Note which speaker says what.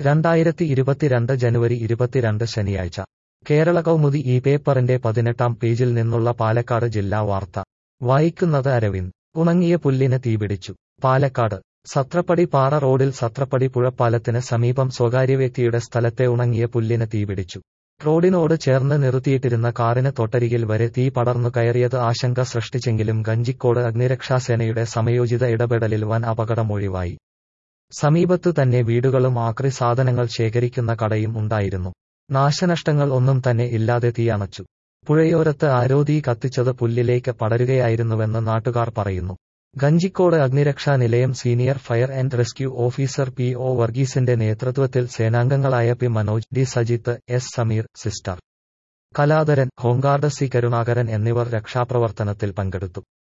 Speaker 1: രണ്ടായിരത്തി ഇരുപത്തിരണ്ട് ജനുവരി ഇരുപത്തിരണ്ട് ശനിയാഴ്ച കേരള കൗമുദി ഈ പേപ്പറിന്റെ പതിനെട്ടാം പേജിൽ നിന്നുള്ള പാലക്കാട് ജില്ലാ വാർത്ത വായിക്കുന്നത് അരവിന്ദ് ഉണങ്ങിയ പുല്ലിന് തീപിടിച്ചു പാലക്കാട് സത്രപ്പടി പാറ റോഡിൽ സത്രപ്പടി പുഴപ്പാലത്തിന് സമീപം സ്വകാര്യ വ്യക്തിയുടെ സ്ഥലത്തെ ഉണങ്ങിയ പുല്ലിന് തീപിടിച്ചു റോഡിനോട് ചേർന്ന് നിർത്തിയിട്ടിരുന്ന കാറിന് തൊട്ടരികിൽ വരെ തീ പടർന്നു കയറിയത് ആശങ്ക സൃഷ്ടിച്ചെങ്കിലും ഗഞ്ചിക്കോട് അഗ്നിരക്ഷാസേനയുടെ സമയോചിത ഇടപെടലിൽ വൻ അപകടമൊഴിവായി സമീപത്തു തന്നെ വീടുകളും ആക്രി സാധനങ്ങൾ ശേഖരിക്കുന്ന കടയും ഉണ്ടായിരുന്നു നാശനഷ്ടങ്ങൾ ഒന്നും തന്നെ ഇല്ലാതെ തീയണച്ചു പുഴയോരത്ത് ആരോ തീ കത്തിച്ചത് പുല്ലിലേക്ക് പടരുകയായിരുന്നുവെന്ന് നാട്ടുകാർ പറയുന്നു ഗഞ്ചിക്കോട് അഗ്നിരക്ഷാ നിലയം senior fire and rescue officer P O വർഗീസിന്റെ നേതൃത്വത്തിൽ സേനാംഗങ്ങളായ P Manoj D Sajith S Sameer sister Kaladharan home guard C Karunakaran എന്നിവർ രക്ഷാപ്രവർത്തനത്തിൽ പങ്കെടുത്തു